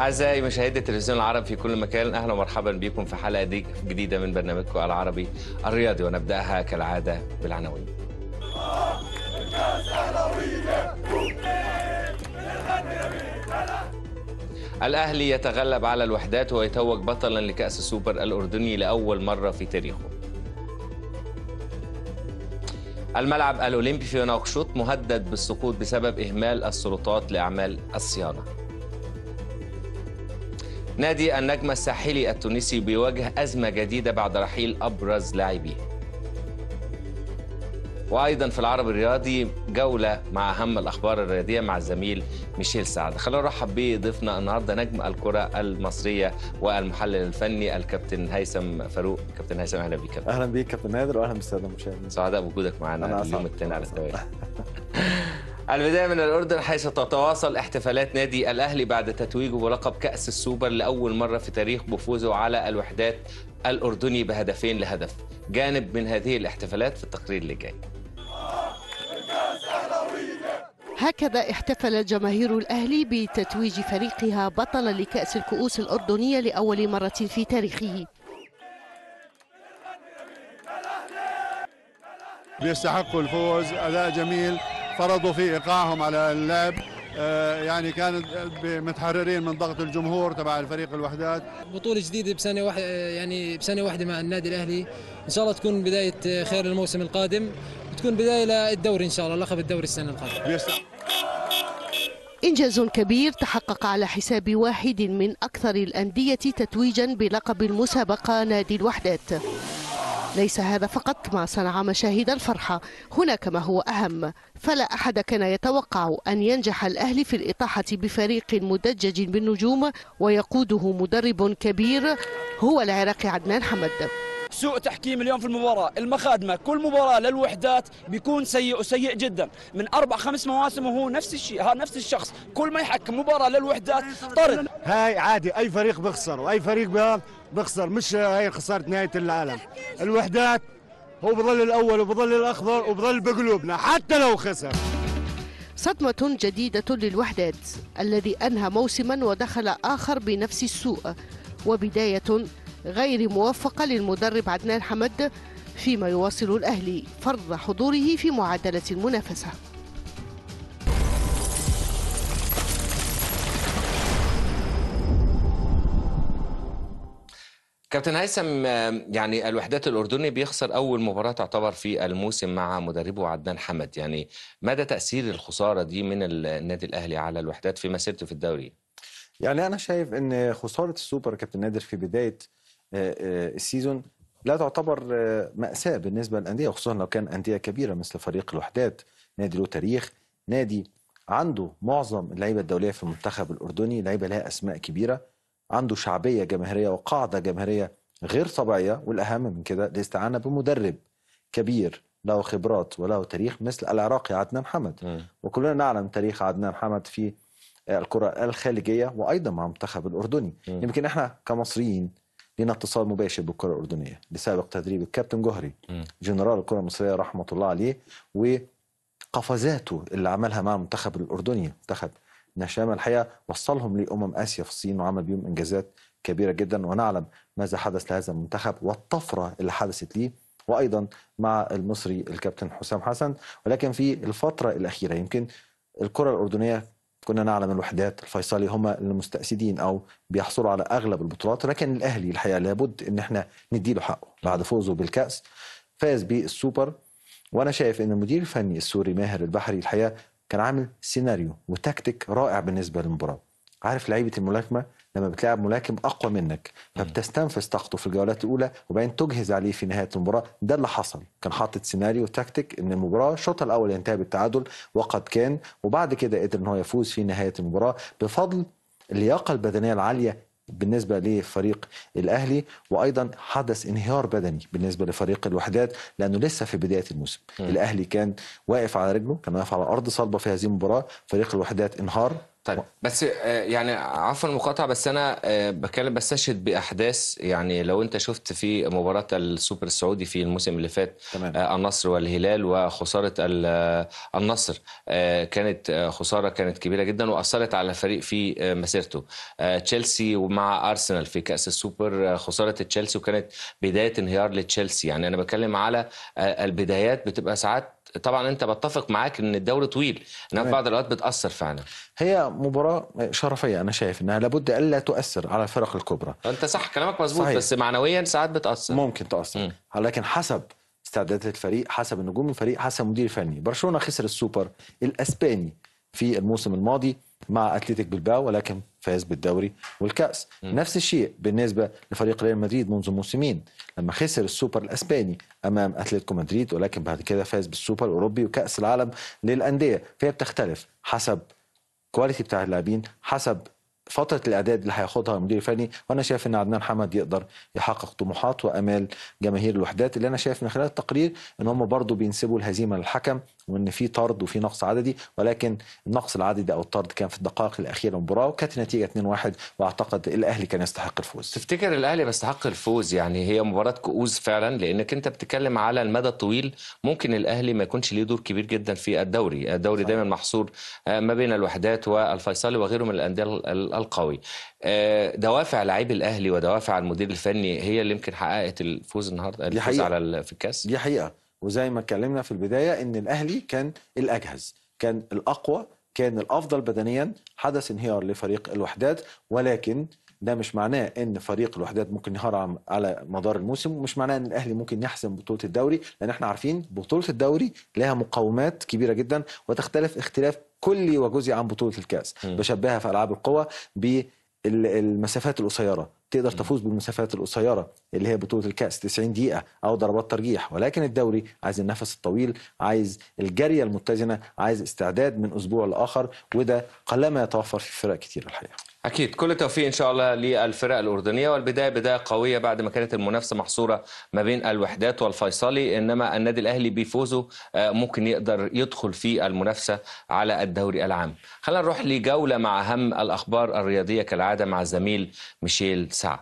أعزائي مشاهدي التلفزيون العربي في كل مكان أهلا ومرحبا بكم في حلقة دي جديدة من برنامجكم العربي الرياضي ونبدأها كالعادة بالعناوين الأهلي يتغلب على الوحدات ويتوج بطلا لكأس السوبر الأردني لأول مرة في تاريخه الملعب الأولمبي في نواكشوط مهدد بالسقوط بسبب إهمال السلطات لأعمال الصيانة نادي النجم الساحلي التونسي بيواجه أزمة جديدة بعد رحيل أبرز لاعبيه وأيضا في العرب الرياضي جولة مع أهم الأخبار الرياضية مع الزميل ميشيل سعد خلونا نرحب بضيفنا النهاردة نجم الكرة المصرية والمحلل الفني الكابتن هيثم فاروق كابتن هيثم أهلا بيك كابتن. اهلا بيك كابتن نادر واهلا بالساده المشاهدين سعداء بوجودك معنا أنا اليوم أسعد. الثاني على أنا التوالي البداية من الأردن حيث تتواصل احتفالات نادي الأهلي بعد تتويجه بلقب كأس السوبر لأول مرة في تاريخ بفوزه على الوحدات الأردني بهدفين لهدف جانب من هذه الاحتفالات في التقرير اللي جاي هكذا احتفل جماهير الأهلي بتتويج فريقها بطلا لكأس الكؤوس الأردنية لأول مرة في تاريخه بيستحقوا الفوز اداء جميل فرضوا في ايقاعهم على اللعب آه، يعني كانوا متحررين من ضغط الجمهور تبع الفريق الوحدات بطولة جديدة بسنة واحدة يعني بسنة واحدة مع النادي الأهلي إن شاء الله تكون بداية خير الموسم القادم وتكون بداية للدوري إن شاء الله لقب الدوري السنة القادمة بيستحق إنجاز كبير تحقق على حساب واحد من أكثر الأندية تتويجا بلقب المسابقة نادي الوحدات ليس هذا فقط ما صنع مشاهد الفرحة هناك ما هو أهم فلا أحد كان يتوقع أن ينجح الأهلي في الإطاحة بفريق مدجج بالنجوم ويقوده مدرب كبير هو العراقي عدنان حمد سوء تحكيم اليوم في المباراة المخادمة كل مباراة للوحدات بيكون سيء وسيء جدا من أربع خمس مواسم وهو نفس الشيء ها نفس الشخص كل ما يحكم مباراة للوحدات طرد هاي عادي اي فريق بيخسر واي فريق بيهاب بيخسر مش هاي خساره نهايه العالم الوحدات هو بظل الاول وبظل الاخضر وبظل بقلوبنا حتى لو خسر صدمة جديدة للوحدات الذي أنهى موسما ودخل آخر بنفس السوء وبداية غير موفقة للمدرب عدنان حمد فيما يواصل الأهلي فرض حضوره في معادلة المنافسة كابتن هيثم آه، يعني الوحدات الأردني بيخسر أول مباراة تعتبر في الموسم مع مدربه عدنان حمد يعني مدى تأثير الخسارة دي من النادي الأهلي على الوحدات في مسيرته في الدوري يعني انا شايف ان خساره السوبر كابتن نادر في بدايه آه، آه، السيزون لا تعتبر آه، مأساة بالنسبة للأندية خصوصا لو كان أندية كبيرة مثل فريق الوحدات نادي له تاريخ نادي عنده معظم اللعيبة الدولية في المنتخب الأردني لعيبة لها أسماء كبيرة عنده شعبية جماهيرية وقاعدة جماهيرية غير طبيعية والأهم من كده الاستعانة بمدرب كبير له خبرات وله تاريخ مثل العراقي عدنان حمد وكلنا نعلم تاريخ عدنان حمد في الكرة الخارجية وأيضا مع المنتخب الأردني مم. يمكن احنا كمصريين لنا اتصال مباشر بالكرة الأردنية لسابق تدريب الكابتن جوهري مم. جنرال الكرة المصرية رحمة الله عليه وقفزاته اللي عملها مع المنتخب الأردني منتخب نشام الحقيقة وصلهم لأمم آسيا في الصين وعمل بيهم إنجازات كبيرة جدا ونعلم ماذا حدث لهذا المنتخب والطفرة اللي حدثت ليه وأيضا مع المصري الكابتن حسام حسن ولكن في الفترة الأخيرة يمكن الكرة الأردنية كنا نعلم الوحدات الفيصلي هم المستأسدين أو بيحصلوا على أغلب البطولات ولكن الأهلي الحقيقة لابد إن احنا نديله حقه بعد فوزه بالكأس فاز بالسوبر وأنا شايف إن المدير الفني السوري ماهر البحري الحقيقة كان عامل سيناريو وتكتيك رائع بالنسبة للمباراة عارف لعيبة الملاكمة لما بتلاعب ملاكم أقوى منك فبتستنفذ طاقته في الجولات الأولى وبعدين تجهز عليه في نهاية المباراة ده اللي حصل كان حاطط سيناريو تكتيك إن المباراة الشوط الأول ينتهي بالتعادل وقد كان وبعد كده قدر إن هو يفوز في نهاية المباراة بفضل اللياقة البدنية العالية بالنسبة لفريق الأهلي وأيضا حدث انهيار بدني بالنسبة لفريق الوحدات لأنه لسه في بداية الموسم مم. الأهلي كان واقف على رجله كان واقف على أرض صلبة في هذه المباراة فريق الوحدات انهار طيب بس آه، يعني عفوا المقاطعه بس انا آه، بتكلم بستشهد باحداث يعني لو انت شفت في مباراه السوبر السعودي في الموسم اللي فات تمام. آه، النصر والهلال وخساره ال- آه، النصر آه، كانت آه، خساره كانت كبيره جدا واثرت على الفريق في آه، مسيرته آه، تشيلسي ومع ارسنال في كاس السوبر آه، خساره تشيلسي وكانت بدايه انهيار لتشيلسي يعني انا بتكلم على آه، البدايات بتبقى ساعات طبعا انت بتفق معاك ان الدوري طويل انها في تمام. بعض الاوقات بتاثر فعلا هي مباراه شرفيه انا شايف انها لابد الا تؤثر على الفرق الكبرى انت صح كلامك مظبوط صحيح. بس معنويا ساعات بتاثر ممكن تأثر مم. لكن حسب استعدادات الفريق حسب النجوم الفريق حسب مدير فني برشلونة خسر السوبر الأسباني في الموسم الماضي مع أتلتيك بلباو ولكن فاز بالدوري والكأس مم. نفس الشيء بالنسبة لفريق ريال مدريد منذ موسمين لما خسر السوبر الأسباني أمام أتلتيكو مدريد ولكن بعد كده فاز بالسوبر الأوروبي وكأس العالم للأندية فهي بتختلف حسب كواليتي بتاع اللاعبين حسب فترة الإعداد اللي هياخدها المدير الفني وأنا شايف إن عدنان حمد يقدر يحقق طموحات وآمال جماهير الوحدات اللي أنا شايف من خلال التقرير إن هم برضو بينسبوا الهزيمة للحكم وإن في طرد وفي نقص عددي ولكن النقص العددي أو الطرد كان في الدقائق الأخيرة من المباراة وكانت النتيجة 2-1 وأعتقد الأهلي كان يستحق الفوز تفتكر الاهلي بيستحق الفوز يعني هي مباراه كؤوس فعلا لانك انت بتتكلم على المدى الطويل ممكن الاهلي ما يكونش ليه دور كبير جدا في الدوري الدوري دايما محصور آه، ما بين الوحدات والفيصلي وغيره من الانديه ال- ال- القوي آه، دوافع لاعبي الاهلي ودوافع المدير الفني هي اللي يمكن حققت الفوز النهارده الفوز حقيقة. على ال- في الكاس دي حقيقة وزي ما اتكلمنا في البداية ان الاهلي كان الاجهز كان الاقوى كان الافضل بدنيا حدث انهيار لفريق الوحدات ولكن ده مش معناه ان فريق الوحدات ممكن ينهار عم- على مدار الموسم ومش معناه ان الاهلي ممكن يحسم بطوله الدوري لان احنا عارفين بطوله الدوري لها مقومات كبيره جدا وتختلف اختلاف كلي وجزئي عن بطوله الكاس م. بشبهها في العاب القوى بالمسافات القصيره تقدر تفوز بالمسافات القصيره اللي هي بطوله الكاس 90 دقيقه او ضربات ترجيح ولكن الدوري عايز النفس الطويل عايز الجريه المتزنه عايز استعداد من اسبوع لاخر وده قلما يتوفر في فرق كتير الحقيقه اكيد كل التوفيق ان شاء الله للفرق الاردنيه والبدايه بدايه قويه بعد ما كانت المنافسه محصوره ما بين الوحدات والفيصلي انما النادي الاهلي بفوزه آه، ممكن يقدر يدخل في المنافسه على الدوري العام خلينا نروح لجوله مع اهم الاخبار الرياضيه كالعاده مع الزميل ميشيل سعد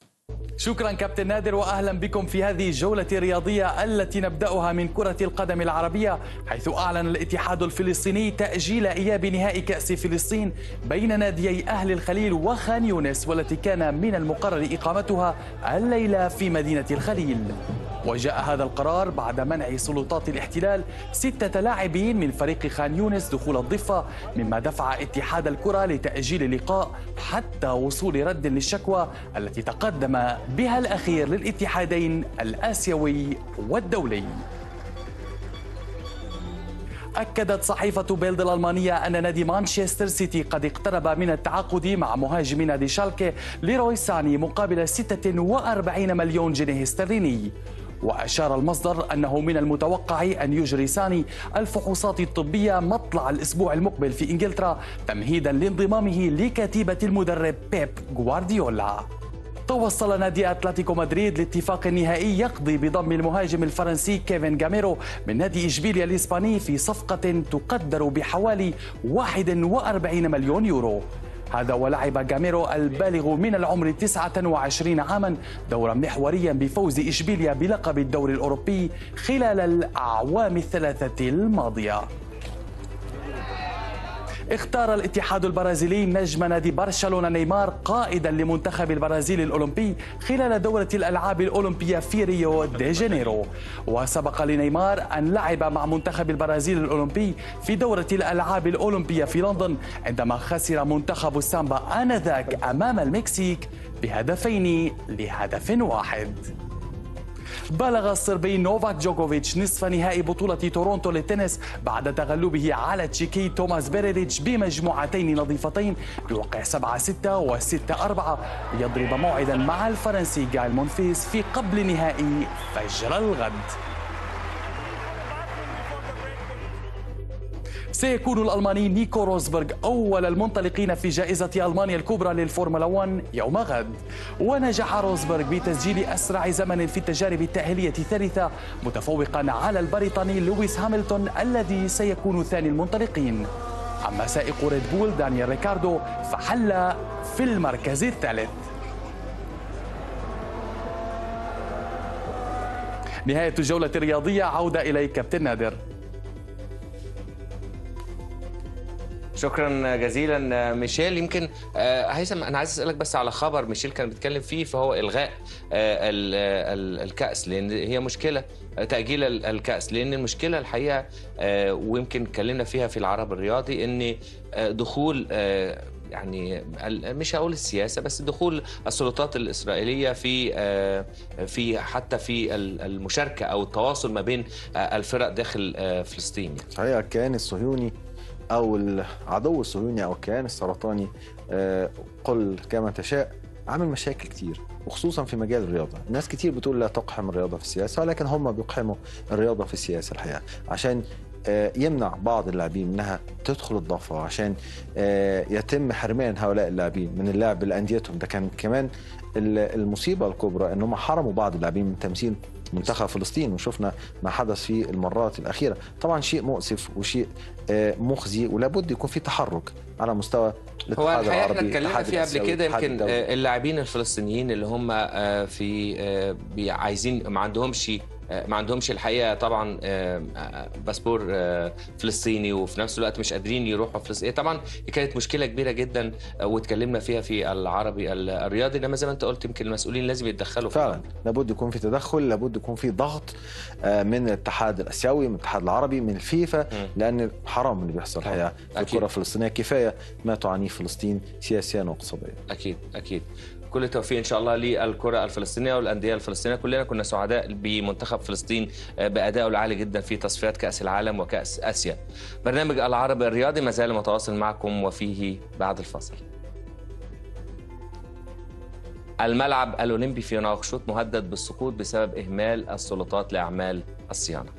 شكرا كابتن نادر واهلا بكم في هذه الجوله الرياضيه التي نبداها من كره القدم العربيه حيث اعلن الاتحاد الفلسطيني تاجيل اياب نهائي كاس فلسطين بين ناديي اهل الخليل وخان يونس والتي كان من المقرر اقامتها الليله في مدينه الخليل وجاء هذا القرار بعد منع سلطات الاحتلال ستة لاعبين من فريق خان يونس دخول الضفة مما دفع اتحاد الكرة لتأجيل اللقاء حتى وصول رد للشكوى التي تقدم بها الأخير للاتحادين الآسيوي والدولي أكدت صحيفة بيلد الألمانية أن نادي مانشستر سيتي قد اقترب من التعاقد مع مهاجم نادي شالكي ليروي ساني مقابل 46 مليون جنيه استرليني وأشار المصدر أنه من المتوقع أن يجري ساني الفحوصات الطبية مطلع الأسبوع المقبل في إنجلترا تمهيدا لانضمامه لكتيبة المدرب بيب غوارديولا توصل نادي اتلتيكو مدريد لاتفاق نهائي يقضي بضم المهاجم الفرنسي كيفن جاميرو من نادي اشبيليا الاسباني في صفقة تقدر بحوالي 41 مليون يورو هذا ولعب جاميرو البالغ من العمر 29 عاما دورا محوريا بفوز اشبيليا بلقب الدوري الاوروبي خلال الاعوام الثلاثة الماضية اختار الاتحاد البرازيلي نجم نادي برشلونة نيمار قائدا لمنتخب البرازيل الأولمبي خلال دورة الألعاب الأولمبية في ريو دي جانيرو وسبق لنيمار أن لعب مع منتخب البرازيل الأولمبي في دورة الألعاب الأولمبية في لندن عندما خسر منتخب السامبا آنذاك أمام المكسيك بهدفين لهدف واحد بلغ الصربي نوفاك جوكوفيتش نصف نهائي بطولة تورونتو للتنس بعد تغلبه على تشيكي توماس بيريريتش بمجموعتين نظيفتين بوقع 7 6 و 6 4 ليضرب موعدا مع الفرنسي جايل مونفيس في قبل نهائي فجر الغد سيكون الألماني نيكو روزبرغ أول المنطلقين في جائزة ألمانيا الكبرى للفورمولا 1 يوم غد ونجح روزبرغ بتسجيل أسرع زمن في التجارب التأهيلية الثالثة متفوقا على البريطاني لويس هامilton الذي سيكون ثاني المنطلقين أما سائق ريد بول دانيال ريكاردو فحل في المركز الثالث نهاية الجولة الرياضية عودة إليك كابتن نادر شكرا جزيلا ميشيل يمكن آه، هيثم انا عايز اسالك بس على خبر ميشيل كان بيتكلم فيه فهو الغاء آه، ال- ال- الكاس لان هي مشكله آه، تاجيل ال- الكاس لان المشكله الحقيقه آه، ويمكن اتكلمنا فيها في العرب الرياضي ان آه، دخول آه، يعني ال- مش هقول السياسه بس دخول السلطات الاسرائيليه في آه، في حتى في ال- المشاركه او التواصل ما بين آه، الفرق داخل آه، فلسطين يعني. صحيح الكيان الصهيوني او العدو الصهيوني او الكيان السرطاني آه، قل كما تشاء عامل مشاكل كتير وخصوصا في مجال الرياضه، ناس كتير بتقول لا تقحم الرياضه في السياسه ولكن هم بيقحموا الرياضه في السياسه الحقيقه عشان آه، يمنع بعض اللاعبين منها تدخل الضفه وعشان آه، يتم حرمان هؤلاء اللاعبين من اللعب لانديتهم ده كان كمان ال- المصيبه الكبرى ان هم حرموا بعض اللاعبين من تمثيل منتخب فلسطين وشفنا ما حدث في المرات الاخيره طبعا شيء مؤسف وشيء آه، مخزي ولابد يكون في تحرك على مستوى هو الاتحاد الحقيقه احنا العربي اتكلمنا الاتحاد فيها قبل الآسيوي، كده الاتحاد يمكن الدولي. آه، اللاعبين الفلسطينيين اللي هم آه، في آه، بي- عايزين ما عندهمش آه، ما عندهمش الحقيقه طبعا آه، آه، باسبور آه، فلسطيني وفي نفس الوقت مش قادرين يروحوا فلسطين طبعا دي كانت مشكله كبيره جدا آه، واتكلمنا فيها في العربي ال- الرياضي انما زي ما انت قلت يمكن المسؤولين لازم يتدخلوا في فعلا لابد يكون في تدخل لابد يكون في ضغط آه، من الاتحاد الاسيوي من الاتحاد العربي من الفيفا لان حرام اللي بيحصل الحقيقه في أكيد. الكره الفلسطينيه كفايه ما تعانيه فلسطين سياسيا واقتصاديا اكيد اكيد كل التوفيق ان شاء الله للكره الفلسطينيه والانديه الفلسطينيه كلنا كنا سعداء بمنتخب فلسطين آه، بادائه العالي جدا في تصفيات كاس العالم وكاس اسيا برنامج العربي الرياضي ما زال متواصل معكم وفيه بعد الفصل الملعب الاولمبي في نواكشوط مهدد بالسقوط بسبب اهمال السلطات لاعمال الصيانه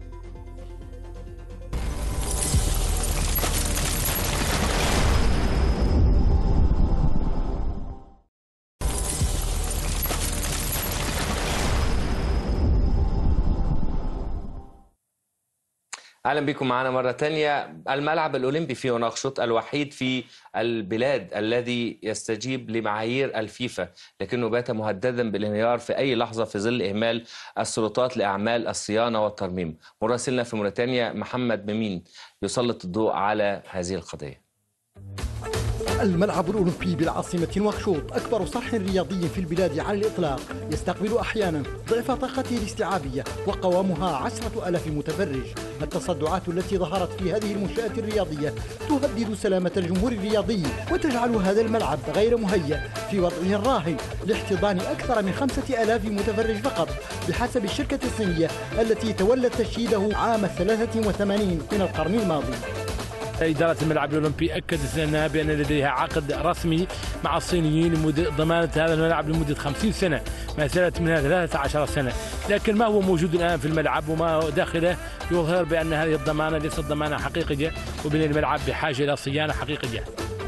اهلا بكم معنا مره تانية الملعب الاولمبي في نواكشوط الوحيد في البلاد الذي يستجيب لمعايير الفيفا لكنه بات مهددا بالانهيار في اي لحظه في ظل اهمال السلطات لاعمال الصيانه والترميم مراسلنا في موريتانيا محمد ممين يسلط الضوء على هذه القضيه الملعب الأولمبي بالعاصمة نواكشوط أكبر صرح رياضي في البلاد على الإطلاق يستقبل أحيانا ضعف طاقته الاستيعابية وقوامها عشرة ألاف متفرج التصدعات التي ظهرت في هذه المنشآت الرياضية تهدد سلامة الجمهور الرياضي وتجعل هذا الملعب غير مهيأ في وضعه الراهن لاحتضان أكثر من خمسة ألاف متفرج فقط بحسب الشركة الصينية التي تولت تشييده عام 83 من القرن الماضي إدارة الملعب الأولمبي أكدت لنا بأن لديها عقد رسمي مع الصينيين لضمانة هذا الملعب لمدة 50 سنة ما زالت منها 13 سنة لكن ما هو موجود الآن في الملعب وما هو داخله يظهر بأن هذه الضمانة ليست ضمانة حقيقية وبأن الملعب بحاجة إلى صيانة حقيقية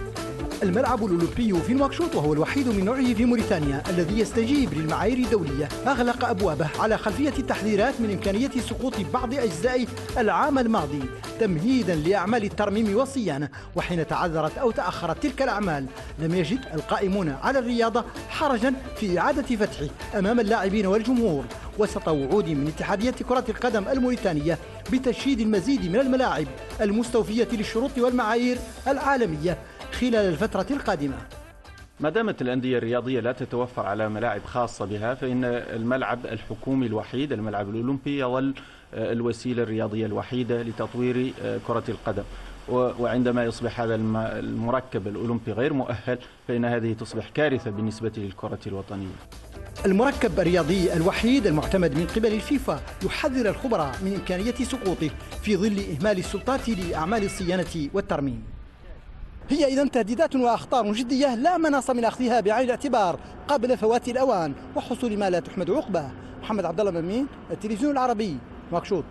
الملعب الأولمبي في نواكشوط وهو الوحيد من نوعه في موريتانيا الذي يستجيب للمعايير الدولية أغلق أبوابه على خلفية التحذيرات من إمكانية سقوط بعض أجزاء العام الماضي تمهيدا لأعمال الترميم والصيانة وحين تعذرت أو تأخرت تلك الأعمال لم يجد القائمون على الرياضة حرجا في إعادة فتحه أمام اللاعبين والجمهور وسط وعود من اتحادية كرة القدم الموريتانية بتشييد المزيد من الملاعب المستوفية للشروط والمعايير العالمية خلال الفترة القادمة ما دامت الأندية الرياضية لا تتوفر على ملاعب خاصة بها فإن الملعب الحكومي الوحيد الملعب الأولمبي يظل آه، الوسيلة الرياضية الوحيدة لتطوير آه، كرة القدم و- وعندما يصبح هذا الم- المركب الأولمبي غير مؤهل فإن هذه تصبح كارثة بالنسبة للكرة الوطنية المركب الرياضي الوحيد المعتمد من قبل الفيفا يحذر الخبراء من إمكانية سقوطه في ظل إهمال السلطات لأعمال الصيانة والترميم هي إذا تهديدات وأخطار جدية لا مناص من أخذها بعين الاعتبار قبل فوات الأوان وحصول ما لا تحمد عقباه محمد عبد الله ممين التلفزيون العربي نواكشوط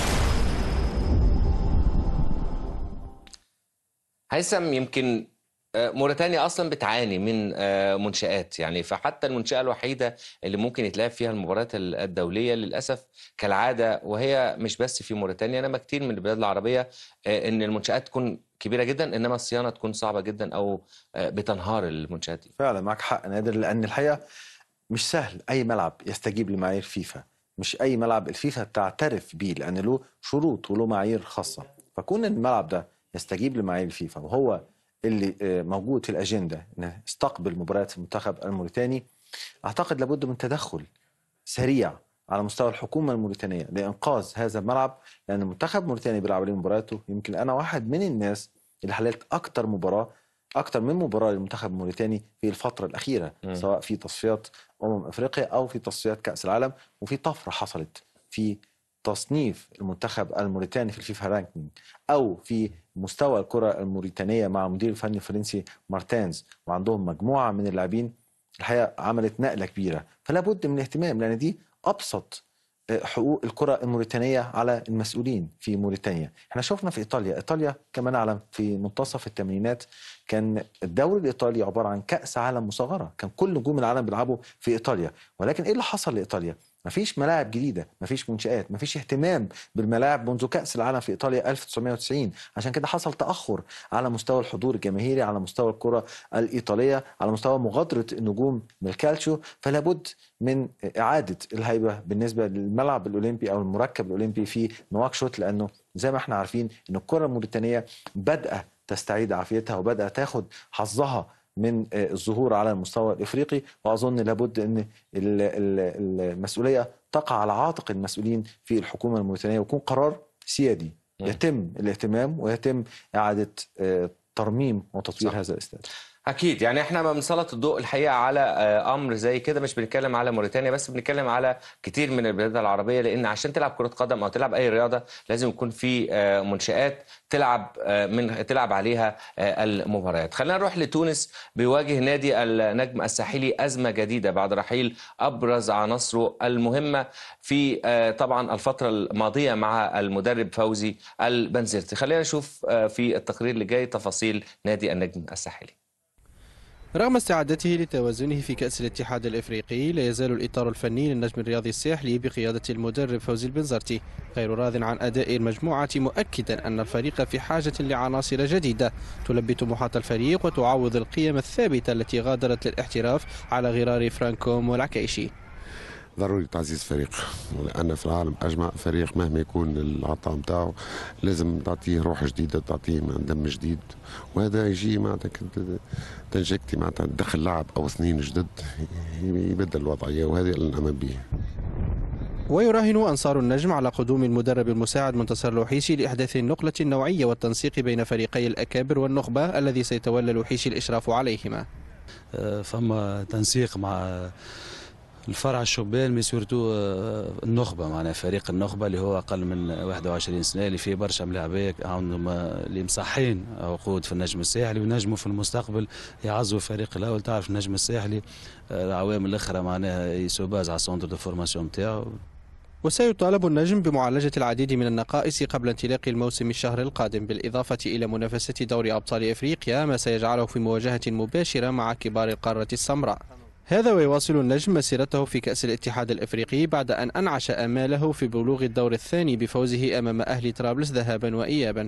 هيثم يمكن آه، موريتانيا اصلا بتعاني من آه، منشات يعني فحتى المنشاه الوحيده اللي ممكن يتلعب فيها المباريات ال- الدوليه للاسف كالعاده وهي مش بس في موريتانيا انما كتير من البلاد العربيه آه، ان المنشات تكون كبيره جدا انما الصيانه تكون صعبه جدا او آه، بتنهار المنشات دي فعلا معك حق نادر لان الحقيقه مش سهل اي ملعب يستجيب لمعايير فيفا مش اي ملعب الفيفا تعترف بيه لان له شروط وله معايير خاصه فكون الملعب ده يستجيب لمعايير الفيفا وهو اللي آه، موجود في الاجنده انه يستقبل مباريات المنتخب الموريتاني اعتقد لابد من تدخل سريع على مستوى الحكومه الموريتانيه لانقاذ هذا الملعب لان المنتخب الموريتاني بيلعب عليه مبارياته يمكن انا واحد من الناس اللي حللت اكتر مباراه اكتر من مباراه للمنتخب الموريتاني في الفتره الاخيره مم. سواء في تصفيات امم افريقيا او في تصفيات كاس العالم وفي طفره حصلت في تصنيف المنتخب الموريتاني في الفيفا رانكينج او في مستوى الكره الموريتانيه مع المدير الفني الفرنسي مارتينز وعندهم مجموعه من اللاعبين الحقيقه عملت نقله كبيره فلا بد من الاهتمام لان دي ابسط حقوق الكرة الموريتانية على المسؤولين في موريتانيا احنا شفنا في إيطاليا إيطاليا كما نعلم في منتصف الثمانينات كان الدوري الإيطالي عبارة عن كأس عالم مصغرة كان كل نجوم العالم بيلعبوا في إيطاليا ولكن إيه اللي حصل لإيطاليا مفيش ملاعب جديدة مفيش منشآت مفيش اهتمام بالملاعب منذ كأس العالم في إيطاليا 1990 عشان كده حصل تأخر على مستوى الحضور الجماهيري على مستوى الكرة الإيطالية على مستوى مغادرة النجوم من الكالتشيو فلا بد من إعادة الهيبة بالنسبة للملعب الأولمبي أو المركب الأولمبي في نواكشوط لأنه زي ما احنا عارفين أن الكرة الموريتانية بدأ تستعيد عافيتها وبدأ تاخد حظها من الظهور على المستوى الافريقي واظن لابد ان ال- ال- المسؤوليه تقع على عاتق المسؤولين في الحكومه الموريتانيه ويكون قرار سيادي مم. يتم الاهتمام ويتم اعاده آه، ترميم وتطوير صح. هذا الاستاد اكيد يعني احنا ما بنسلط الضوء الحقيقه على آه، امر زي كده مش بنتكلم على موريتانيا بس بنتكلم على كتير من البلاد العربيه لان عشان تلعب كره قدم او تلعب اي رياضه لازم يكون في آه، منشات تلعب آه، من تلعب عليها آه، المباريات خلينا نروح لتونس بيواجه نادي النجم الساحلي ازمه جديده بعد رحيل ابرز عناصره المهمه في آه، طبعا الفتره الماضيه مع المدرب فوزي البنزرتي خلينا نشوف آه، في التقرير اللي جاي تفاصيل نادي النجم الساحلي رغم استعادته لتوازنه في كأس الاتحاد الإفريقي لا يزال الإطار الفني للنجم الرياضي الساحلي بقيادة المدرب فوزي البنزرتي غير راض عن أداء المجموعة مؤكدا أن الفريق في حاجة لعناصر جديدة تلبي طموحات الفريق وتعوض القيم الثابتة التي غادرت للاحتراف على غرار فرانكوم والعكايشي ضروري تعزيز فريق لان في العالم اجمع فريق مهما يكون العطاء نتاعو لازم تعطيه روح جديده تعطيه دم جديد وهذا يجي معناتها كد- تنجكتي معناتها تدخل لاعب او اثنين جدد يبدل الوضعيه وهذا اللي نامن به ويراهن أنصار النجم على قدوم المدرب المساعد منتصر لوحيشي لإحداث النقلة النوعية والتنسيق بين فريقي الأكابر والنخبة الذي سيتولى لوحيشي الإشراف عليهما آه، فما تنسيق مع الفرع الشبان مي سورتو آه، النخبه معناها فريق النخبه اللي هو اقل من 21 سنه اللي فيه برشا ملاعبيه عندهم آه، اللي مصحين عقود في النجم الساحلي ونجموا في المستقبل يعزوا الفريق الاول تعرف النجم الساحلي آه، العوامل الاخرى معناها يسوباز على السونتر دو فورماسيون نتاعو وسيطالب النجم بمعالجة العديد من النقائص قبل انطلاق الموسم الشهر القادم بالإضافة إلى منافسة دوري أبطال إفريقيا ما سيجعله في مواجهة مباشرة مع كبار القارة السمراء هذا ويواصل النجم مسيرته في كأس الاتحاد الإفريقي بعد أن أنعش آماله في بلوغ الدور الثاني بفوزه أمام أهلي طرابلس ذهابا وإيابا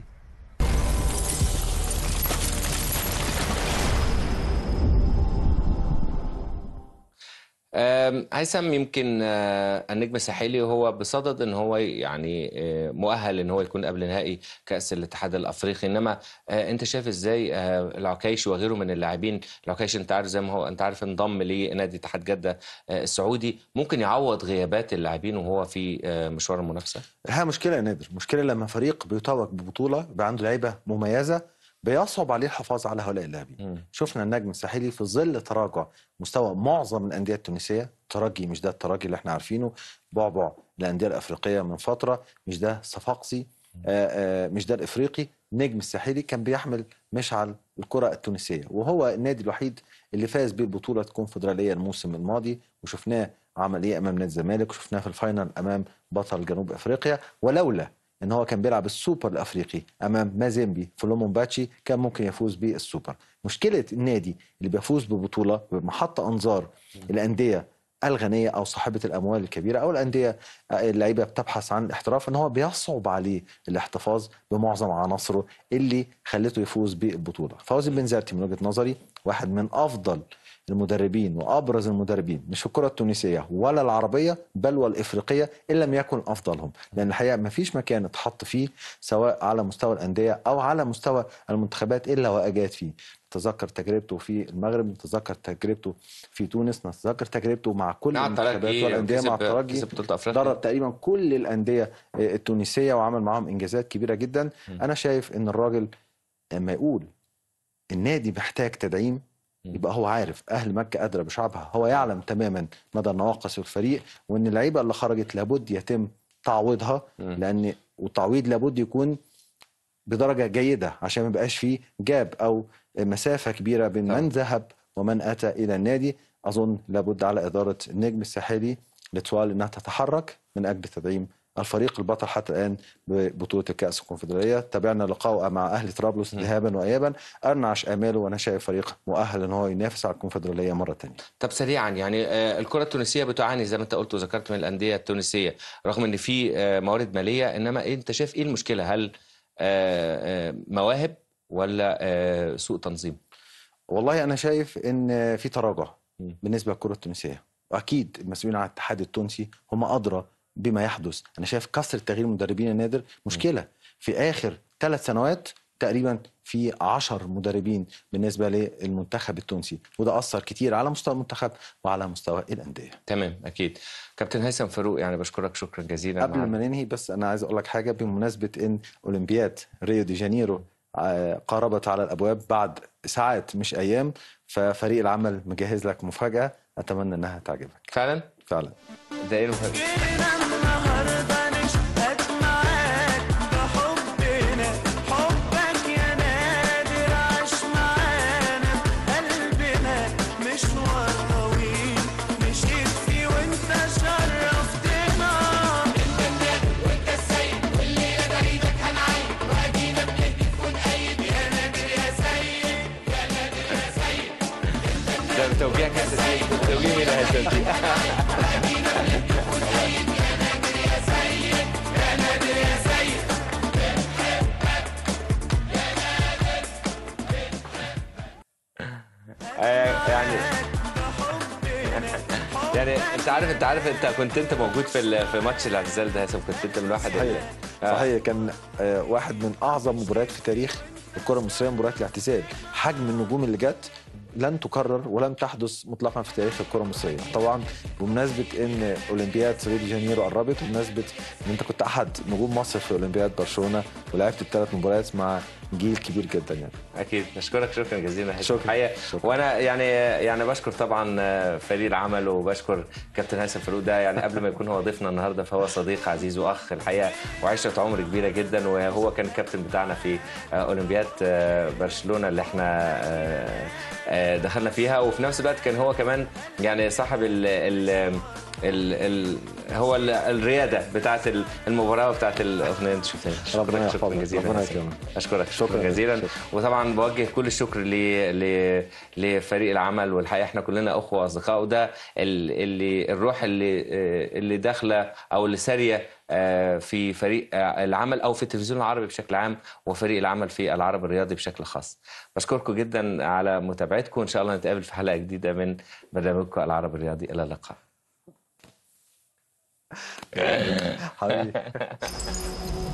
آم، هيثم يمكن آه، النجم الساحلي هو بصدد ان هو يعني آه، مؤهل ان هو يكون قبل نهائي كاس الاتحاد الافريقي انما آه، انت شايف ازاي آه، العكايش وغيره من اللاعبين العكايش انت عارف زي ما هو انت عارف انضم لنادي اتحاد جده آه، السعودي ممكن يعوض غيابات اللاعبين وهو في آه، مشوار المنافسه ها مشكله يا نادر مشكله لما فريق بيتوج ببطوله يبقى عنده لعيبه مميزه بيصعب عليه الحفاظ على هؤلاء اللاعبين شفنا النجم الساحلي في ظل تراجع مستوى معظم الانديه التونسيه ترجي مش ده الترجي اللي احنا عارفينه بعبع الانديه الافريقيه من فتره مش ده صفاقسي آه، آه، مش ده الافريقي النجم الساحلي كان بيحمل مشعل الكره التونسيه وهو النادي الوحيد اللي فاز بالبطوله الكونفدراليه الموسم الماضي وشفناه عمل ايه امام نادي الزمالك وشفناه في الفاينل امام بطل جنوب افريقيا ولولا ان هو كان بيلعب السوبر الافريقي امام مازيمبي في لومومباتشي كان ممكن يفوز بالسوبر مشكله النادي اللي بيفوز ببطوله بمحط انظار الانديه الغنيه او صاحبه الاموال الكبيره او الانديه اللعيبه بتبحث عن الاحتراف ان هو بيصعب عليه الاحتفاظ بمعظم عناصره اللي خلته يفوز بالبطوله فوزي بنزرتي من وجهه نظري واحد من افضل المدربين وابرز المدربين مش في الكره التونسيه ولا العربيه بل والافريقيه ان لم يكن افضلهم لان الحقيقه ما فيش مكان اتحط فيه سواء على مستوى الانديه او على مستوى المنتخبات الا واجاد فيه نتذكر تجربته في المغرب نتذكر تجربته في تونس نتذكر تجربته مع كل مع المنتخبات الترجي والانديه مع وكسب- الترجي كسب بطولة أفريقيا. درب تقريبا كل الانديه التونسيه وعمل معاهم انجازات كبيره جدا انا شايف ان الراجل لما يقول النادي محتاج تدعيم يبقى هو عارف اهل مكه ادرى بشعبها هو يعلم تماما مدى النواقص الفريق وان اللعيبه اللي خرجت لابد يتم تعويضها لان والتعويض لابد يكون بدرجه جيده عشان ما يبقاش فيه جاب او مسافه كبيره بين من ذهب ومن اتى الى النادي اظن لابد على اداره النجم الساحلي لتوال انها تتحرك من اجل تدعيم الفريق البطل حتى الان ببطوله الكاس الكونفدراليه تابعنا لقاء مع اهلي طرابلس ذهابا وايابا ارنعش اماله وانا شايف فريق مؤهل ان هو ينافس على الكونفدراليه مره ثانيه طب سريعا يعني آه، الكره التونسيه بتعاني زي ما انت قلت وذكرت من الانديه التونسيه رغم ان في آه، موارد ماليه انما إيه انت شايف ايه المشكله هل آه، آه، مواهب ولا آه، سوء تنظيم والله انا شايف ان في تراجع بالنسبه للكره التونسيه واكيد المسؤولين عن الاتحاد التونسي هم ادرى بما يحدث انا شايف كثره تغيير المدربين النادر مشكله في اخر ثلاث سنوات تقريبا في عشر مدربين بالنسبه للمنتخب التونسي وده اثر كتير على مستوى المنتخب وعلى مستوى الانديه تمام اكيد كابتن هيثم فاروق يعني بشكرك شكرا جزيلا قبل معنا. ما ننهي بس انا عايز اقول لك حاجه بمناسبه ان اولمبياد ريو دي جانيرو آه، قربت على الابواب بعد ساعات مش ايام ففريق العمل مجهز لك مفاجاه اتمنى انها تعجبك فعلا فعلا ده ايه المفاجاه النهارده نشهد معاك بحبنا حبك يا نادر عاش معانا بقلبنا مشوار طويل مشيت فيه وانت شرفتنا انت النادي وانت السيد والليله ده ايدك هنعيد وادينا بنهتف ونأيد يا نادر يا سيد يا نادر يا سيد ده توجيه كابتن هيثم توجيه مين يا هيثم آه، يعني يعني انت عارف انت عارف انت كنت انت موجود في ال- في ماتش الاعتزال ده يا هيثم كنت انت من واحد صحيح آه. صحيح كان آه، واحد من اعظم مباريات في تاريخ الكره المصريه مباريات الاعتزال حجم النجوم اللي جت لن تكرر ولم تحدث مطلقا في تاريخ الكره المصريه طبعا بمناسبه ان اولمبياد ريو دي جانيرو قربت وبمناسبه ان انت كنت احد نجوم مصر في اولمبياد برشلونه ولعبت الثلاث مباريات مع جيل كبير جدا يعني اكيد بشكرك شكرا جزيلا يا هيثم شكرا. الحقيقه وانا يعني يعني بشكر طبعا فريق العمل وبشكر كابتن هيثم فاروق ده يعني قبل ما يكون هو ضيفنا النهارده فهو صديق عزيز واخ الحقيقه وعشره عمر كبيره جدا وهو كان الكابتن بتاعنا في اولمبياد برشلونه اللي احنا آه، آه، دخلنا فيها وفي نفس الوقت كان هو كمان يعني صاحب ال ال ال ال هو ال- الرياده بتاعت المباراه وبتاعت الاغنيه انت شفتها ربنا شكرا شكرا يحفظك، جزيلا ربنا يا هيثم. يكرمك. اشكرك شكرا شكراً. جزيلا شكراً. وطبعا بوجه كل الشكر ل... ل... لفريق العمل والحقيقه احنا كلنا اخوه واصدقاء وده ال- اللي الروح اللي آه، اللي داخله او اللي ساريه آه، في فريق آه، العمل او في التلفزيون العربي بشكل عام وفريق العمل في العرب الرياضي بشكل خاص بشكركم جدا على متابعتكم ان شاء الله نتقابل في حلقه جديده من برنامجكم العرب الرياضي الى اللقاء حبيبي